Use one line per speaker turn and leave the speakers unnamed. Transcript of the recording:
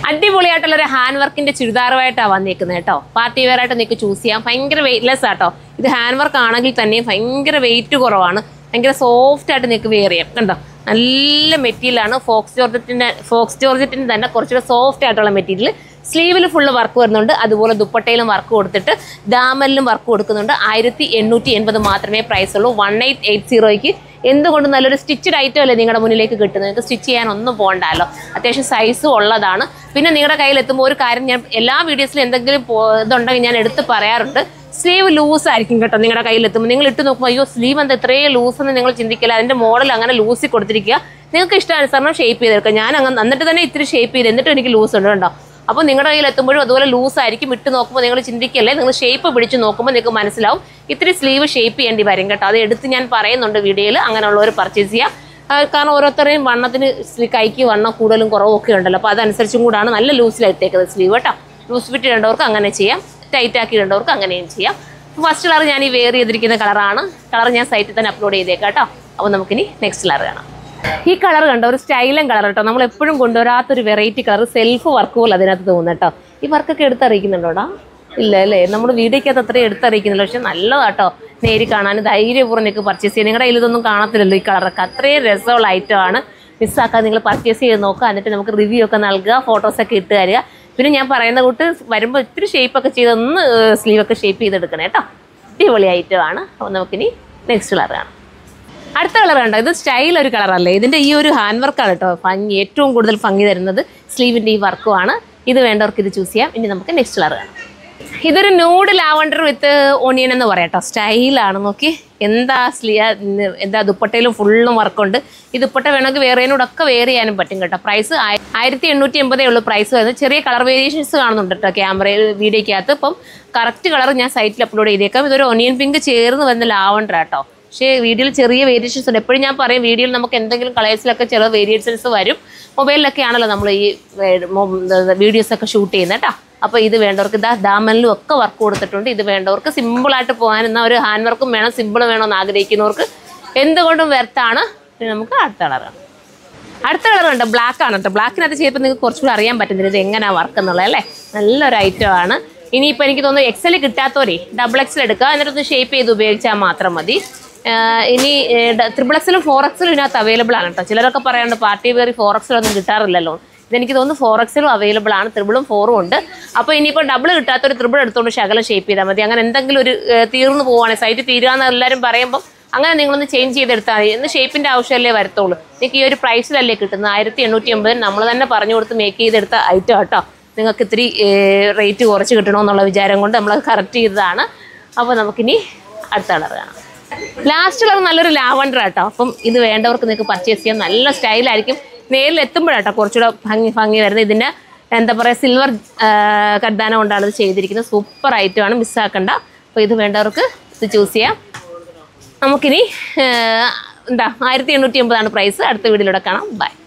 അടിപൊളിയായിട്ടുള്ള ഒരു ഹാൻഡ് വർക്കിന്റെ ചുരിദാറുമായിട്ടാണ് വന്നിരിക്കുന്നത് കേട്ടോ പാർട്ടി വെയർ ആയിട്ട് നിങ്ങൾക്ക് ചൂസ് ചെയ്യാം ഭയങ്കര വെയിറ്റ്ലെസ് ആട്ടോ ഇത് ഹാൻഡ് വർക്ക് ആണെങ്കിൽ തന്നെ ഭയങ്കര വെയിറ്റ് കുറവാണ് ഭയങ്കര സോഫ്റ്റ് ആയിട്ട് നിങ്ങൾക്ക് വെയർ ചെയ്യാം കണ്ടോ നല്ല മെറ്റീരിയലാണ് ഫോക്സ് ജോർജറ്റിന്റെ ഫോക്സ് ജോർജറ്റിന് തന്നെ കുറച്ചുകൂടെ സോഫ്റ്റ് ആയിട്ടുള്ള മെറ്റീരിയൽ സ്ലീവിൽ ഫുള്ള് വർക്ക് വരുന്നുണ്ട് അതുപോലെ ദുപ്പട്ടയിലും വർക്ക് കൊടുത്തിട്ട് ദാമലിലും വർക്ക് കൊടുക്കുന്നുണ്ട് ആയിരത്തി എണ്ണൂറ്റി എൺപത് മാത്രമേ പ്രൈസ് ഉള്ളൂ വൺ എയ്റ്റ് എയ്റ്റ് സീറോയ്ക്ക് എന്തുകൊണ്ട് നല്ലൊരു സ്റ്റിച്ചഡ് ഐറ്റം അല്ലേ നിങ്ങളുടെ മുന്നിലേക്ക് കിട്ടുന്നത് നിങ്ങൾക്ക് സ്റ്റിച്ച് ചെയ്യാൻ ഒന്നും പോകണ്ടല്ലോ അത്യാവശ്യം സൈസും ഉള്ളതാണ് പിന്നെ നിങ്ങളുടെ കയ്യിൽ എത്തുമ്പോൾ ഒരു കാര്യം ഞാൻ എല്ലാ വീഡിയോസിലും എന്തെങ്കിലും പോ- ഇതുണ്ടെങ്കിൽ ഞാൻ എടുത്ത് പറയാറുണ്ട് സ്ലീവ് ലൂസ് ആയിരിക്കും കേട്ടോ നിങ്ങളുടെ കയ്യിൽ എത്തുമ്പോൾ നിങ്ങൾ ഇട്ട് നോക്കുമ്പോൾ അയ്യോ സ്ലീവ് എന്താ ഇത്രയും ലൂസ് എന്ന് നിങ്ങൾ ചിന്തിക്കില്ല അതിന്റെ മോഡൽ അങ്ങനെ ലൂസിൽ കൊടുത്തിരിക്കുക നിങ്ങൾക്ക് ഇഷ്ടാനുസരണം ഷേപ്പ് ചെയ്തെടുക്കുക ഞാൻ അങ്ങ് എന്നിട്ട് തന്നെ ഇത്തിരി ഷേപ്പ് ചെയ്ത് എന്നിട്ട് എനിക്ക് ലൂസ് ഉണ്ട് കേട്ടോ അപ്പോൾ നിങ്ങളുടെ കയ്യിൽ എത്തുമ്പോഴും അതുപോലെ ലൂസ് ആയിരിക്കും ഇട്ട് നോക്കുമ്പോൾ നിങ്ങൾ ചിന്തിക്കല്ലേ നിങ്ങൾ ഷേപ്പ് പിടിച്ച് നോക്കുമ്പോൾ നിങ്ങൾക്ക് മനസ്സിലാവും ഇത്തിരി സ്ലീവ് ഷേപ്പ് ചെയ്യേണ്ടി വരും കേട്ടോ അത് എടുത്ത് ഞാൻ പറയുന്നുണ്ട് വീഡിയോയിൽ അങ്ങനെയുള്ളവർ പർച്ചേസ് ചെയ്യാം ആ, കാരണം ഓരോരുത്തരുടെയും വണ്ണത്തിന് സ്ലീ- കൈക്ക് വണ്ണം കൂടുതലും കുറവും ഒക്കെ ഉണ്ടല്ലോ അപ്പോൾ അതനുസരിച്ചും കൂടാണ് നല്ല ലൂസിലായിട്ടേക്കുന്നത് സ്ലീവ് കേട്ടോ ലൂസ് ഫിറ്റ് ഇടേണ്ടവർക്ക് അങ്ങനെ ചെയ്യാം ടൈറ്റ് ആക്കി ഇടേണ്ടവർക്ക് അങ്ങനെയും ചെയ്യാം ഫസ്റ്റ് കളർ ഞാൻ ഈ വെയർ ചെയ്തിരിക്കുന്ന കളറാണ് കളർ ഞാൻ സൈറ്റിൽ തന്നെ അപ്ലോഡ് ചെയ്തേക്കാം കേട്ടോ അപ്പോൾ നമുക്കിനി നെക്സ്റ്റ് കളർ കാണാം ഈ കളർ കണ്ടോ ഒരു സ്റ്റൈലൻ കളർ കേട്ടോ നമ്മൾ എപ്പോഴും കൊണ്ടുവരാത്തൊരു വെറൈറ്റി കളർ സെൽഫ് വർക്ക് പോലെ അതിനകത്ത് തോന്നുന്നു കേട്ടോ ഈ വർക്കൊക്കെ എടുത്തറിയിക്കുന്നുണ്ടോടാ ഇല്ല അല്ലേ നമ്മൾ വീഡിയോക്കകത്ത് അത്രയും എടുത്തറിയിക്കുന്നില്ല പക്ഷെ നല്ലതാട്ടോ നേരി കാണാൻ ധൈര്യപൂർവ്വം നിങ്ങൾക്ക് പർച്ചേസ് ചെയ്യാം നിങ്ങളുടെ കയ്യിൽ ഇതൊന്നും കാണത്തില്ലല്ലോ ഈ കളറൊക്കെ അത്രയും രസമുള്ള ഐറ്റമാണ് മിസ്സാക്കാതെ നിങ്ങൾ പർച്ചേസ് ചെയ്ത് നോക്കുക എന്നിട്ട് നമുക്ക് റിവ്യൂ ഒക്കെ നൽകുക ഫോട്ടോസൊക്കെ ഇട്ട് തരിക പിന്നെ ഞാൻ പറയുന്ന കൂട്ട് വരുമ്പോൾ ഇത്തിരി ഷേപ്പൊക്കെ ചെയ്ത് ഒന്ന് സ്ലീവൊക്കെ ഷേപ്പ് ചെയ്തെടുക്കണേ കേട്ടോ അടിപൊളി ഐറ്റമാണ് അപ്പോൾ നമുക്കിനി നെക്സ്റ്റ് കളർ കാണാം അടുത്ത കളർ കണ്ടോ ഇത് സ്റ്റൈൽ ഒരു കളറല്ലേ ഇതിന്റെ ഈ ഒരു ഹാൻഡ് വർക്കാണ് കേട്ടോ ഭംഗി ഏറ്റവും കൂടുതൽ ഭംഗി തരുന്നത് സ്ലീവിന്റെ ഈ വർക്കുമാണ് ഇത് വേണ്ടവർക്ക് ഇത് ചൂസ് ചെയ്യാം ഇനി നമുക്ക് നെക്സ്റ്റ് കളർ കാണാം ഇതൊരു നൂഡ് ലാവണ്ടർ വിത്ത് ഓണിയൻ എന്ന് പറയാം കേട്ടോ സ്റ്റൈലാണ് നോക്കി എന്താ സ്ലീ എന്താ ദുപ്പട്ടയിലും ഫുള്ളും വർക്കുണ്ട് ഈ ദുപ്പട്ട വേണമെങ്കിൽ വേറേനോടൊക്കെ വെയർ ചെയ്യാനും പറ്റും കേട്ടോ പ്രൈസ് ആയിരത്തി എണ്ണൂറ്റി എൺപതേ ഉള്ളൂ പ്രൈസ് വരുന്നത് ചെറിയ കളർ വേരിയേഷൻസ് കാണുന്നുണ്ട് കേട്ടോ ക്യാമറയിൽ വീഡിയോയ്ക്കകത്ത് ഇപ്പം കറക്റ്റ് കളർ ഞാൻ സൈറ്റിൽ അപ്ലോഡ് ചെയ്തേക്കാം ഇതൊരു ഒണിയൻ പിങ്ക് ചേർന്ന് വരുന്ന ലാവണ്ടർ കേട്ടോ പക്ഷേ വീഡിയോയിൽ ചെറിയ വേരിയേഷൻസ് ഉണ്ട് എപ്പോഴും ഞാൻ പറയും വീഡിയോയിൽ നമുക്ക് എന്തെങ്കിലും കളേഴ്സിലൊക്കെ ചെറിയ വേരിയേഷൻസ് വരും മൊബൈലിലൊക്കെ ആണല്ലോ നമ്മൾ ഈ വീഡിയോസ് ഒക്കെ ഷൂട്ട് ചെയ്യുന്നത് കേട്ടോ അപ്പോൾ ഇത് വേണ്ടവർക്ക് ഇതാ ദാമനിലും ഒക്കെ വർക്ക് കൊടുത്തിട്ടുണ്ട് ഇത് വേണ്ടവർക്ക് സിമ്പിളായിട്ട് പോകാൻ എന്നാൽ ഒരു ഹാൻഡ് വർക്കും വേണം സിമ്പിൾ വേണമെന്ന് ആഗ്രഹിക്കുന്നവർക്ക് എന്തുകൊണ്ടും വെർത്താണ് പിന്നെ നമുക്ക് അടുത്ത കളറാണ് അടുത്ത കളർ ഉണ്ട് ബ്ലാക്ക് ആണ് കേട്ടോ ബ്ലാക്കിനകത്ത് ചെയ്തപ്പോൾ നിങ്ങൾക്ക് കുറച്ചുകൂടി അറിയാൻ പറ്റുന്നില്ല ഇത് എങ്ങനെയാണ് വർക്ക് എന്നുള്ളത് അല്ലേ നല്ലൊരു ഐറ്റം ആണ് ഇനിയിപ്പോൾ എനിക്ക് തോന്നുന്നു എക്സൽ കിട്ടാത്തവരെ ഡബിൾ എക്സൽ എടുക്കുക എന്നിട്ടൊന്ന് ഷേപ്പ് ചെയ്ത് ഉപയോഗിച്ചാൽ മാത്രം മതി ആഹ് ഇനി ത്രിബിൾ എക്സലും ഫോർ എക്സലും ഇതിനകത്ത് അവൈലബിൾ ആണ് കേട്ടോ ചിലരൊക്കെ പറയാറുണ്ട് പാർട്ടി വെയർ ഫോർ എക്സലൊന്നും കിട്ടാറില്ലല്ലോ ഇതെനിക്ക് തോന്നുന്നു ഫോർ എക്സലും അവൈലബിൾ ആണ് ത്രിബിളും ഫോറും ഉണ്ട് അപ്പോൾ ഇനിയിപ്പോൾ ഡബിൾ കിട്ടാത്തൊരു ത്രിബിൾ എടുത്തുകൊണ്ട് ശകലം ഷേപ്പ് ചെയ്താൽ മതി അങ്ങനെ എന്തെങ്കിലും ഒരു ആഹ് തീർന്നു പോവുകയാണെങ്കിൽ സൈറ്റ് തീരുകയെന്ന് എല്ലാവരും പറയുമ്പോൾ അങ്ങനെ നിങ്ങളൊന്ന് ചേഞ്ച് ചെയ്തെടുത്താൽ മതി ഇന്ന് ഷേപ്പിൻ്റെ ആവശ്യമല്ലേ വരത്തുള്ളൂ നിങ്ങൾക്ക് ഈ ഒരു പ്രൈസിലല്ലേ കിട്ടുന്നത് ആയിരത്തി എണ്ണൂറ്റി എൺപതിന് നമ്മൾ തന്നെ പറഞ്ഞു കൊടുത്ത് മേക്ക് ചെയ്തെടുത്ത ഐറ്റം കേട്ടോ നിങ്ങൾക്ക് ഇത്തിരി റേറ്റ് കുറച്ച് കിട്ടണമെന്നുള്ള വിചാരം കൊണ്ട് നമ്മൾ കറക്റ്റ് ചെയ്തതാണ് അപ്പോൾ നമുക്കിനി അടുത്ത കളർ കാണാം ലാസ്റ്റ് കളർ നല്ലൊരു ലാവണ്ടർ കേട്ടോ അപ്പം ഇത് വേണ്ടവർക്ക് നിങ്ങൾക്ക് പർച്ചേസ് ചെയ്യാം നല്ല സ്റ്റൈലായിരിക്കും നേരിൽ എത്തുമ്പോഴാട്ടോ കുറച്ചുകൂടെ ഭംഗി ഭംഗി വരുന്നത് ഇതിൻ്റെ എന്താ പറയുക സിൽവർ കഡ്ഡാന കൊണ്ടാണ് ഇത് ചെയ്തിരിക്കുന്നത് സൂപ്പർ ഐറ്റമാണ് മിസ്സാക്കണ്ട അപ്പോൾ ഇത് വേണ്ടവർക്ക് ഇത് ചൂസ് ചെയ്യാം നമുക്കിനി ഏഹ്, എന്താ ആയിരത്തി എണ്ണൂറ്റി എൺപതാണ് പ്രൈസ് അടുത്ത വീഡിയോയിലൂടെ കാണാം ബൈ